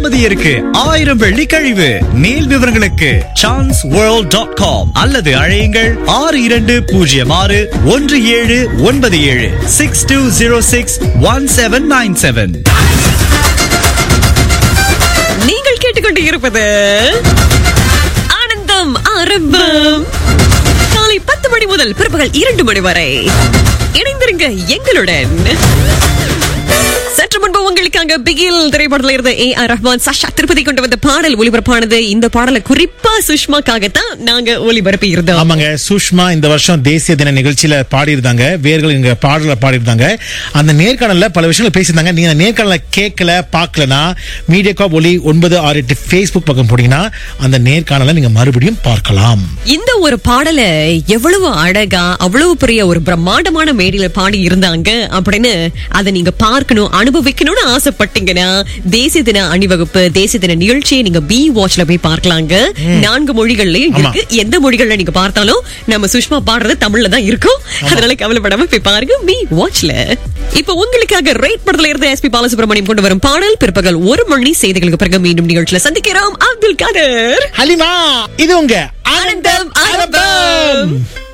தம்பதியருக்கு ஆயிரம் வெள்ளி கழிவு மேல் விவரங்களுக்கு சான்ஸ் வேர்ல்ட் டாட் காம் அல்லது அழையுங்கள் ஆறு இரண்டு பூஜ்ஜியம் ஆறு ஒன்று ஏழு ஒன்பது ஏழு six two zero six one seven nine seven நீங்கள் கேட்டுக்கொண்டு இருப்பது ஆனந்தம் ஆரம்பம் காலை பத்து மணி முதல் பிற்பகல் இரண்டு மணி வரை இணைந்திருங்க எங்களுடன் சற்று முன்பு உங்களுக்காக பிகில் திரைப்படத்துல இருந்த ஏ ஆர் ரஹ்மான் சஷா திருப்பதி கொண்டு வந்த பாடல் ஒளிபரப்பானது இந்த பாடலை குறிப்பா சுஷ்மாக்காகத்தான் நாங்க ஒளிபரப்பி இருந்தோம் ஆமாங்க சுஷ்மா இந்த வருஷம் தேசிய தின நிகழ்ச்சியில பாடியிருந்தாங்க வேர்கள் இங்க பாடல பாடியிருந்தாங்க அந்த நேர்காணல்ல பல விஷயங்கள் பேசியிருந்தாங்க நீங்க அந்த நேர்காணல கேட்கல பார்க்கலனா மீடியா காப் ஒலி ஒன்பது ஆறு எட்டு ஃபேஸ்புக் பக்கம் போனீங்கன்னா அந்த நேர்காணலை நீங்க மறுபடியும் பார்க்கலாம் இந்த ஒரு பாடலை எவ்வளவு அழகா அவ்வளவு பெரிய ஒரு பிரம்மாண்டமான மேடையில பாடி இருந்தாங்க அப்படின்னு அதை நீங்க பார்க்கணும் அனுபவிக்கணும்னு ஆசைப்பட்டீங்கன்னா தேசிய தின அணிவகுப்பு தேசிய தின நிகழ்ச்சியை நீங்க பி வாட்ச்ல போய் பார்க்கலாங்க நான்கு மொழிகள்லயும் ஆமா. இருக்கு எந்த மொழிகள்ல நீங்க பார்த்தாலும் நம்ம சுஷ்மா பாடுறது தமிழ்ல தான் இருக்கும் அதனால கவலைப்படாம போய் பாருங்க பி வாட்ச்ல இப்ப உங்களுக்காக ரேட் படத்துல இருந்து எஸ்பி பாலசுப்ரமணியம் கொண்டு வரும் பாடல் பிற்பகல் ஒரு மணி செய்திகளுக்கு பிறகு மீண்டும் நிகழ்ச்சியில சந்திக்கிறோம் அப்துல் காதர் ஹலிமா இது உங்க ஆனந்தம் ஆரம்பம்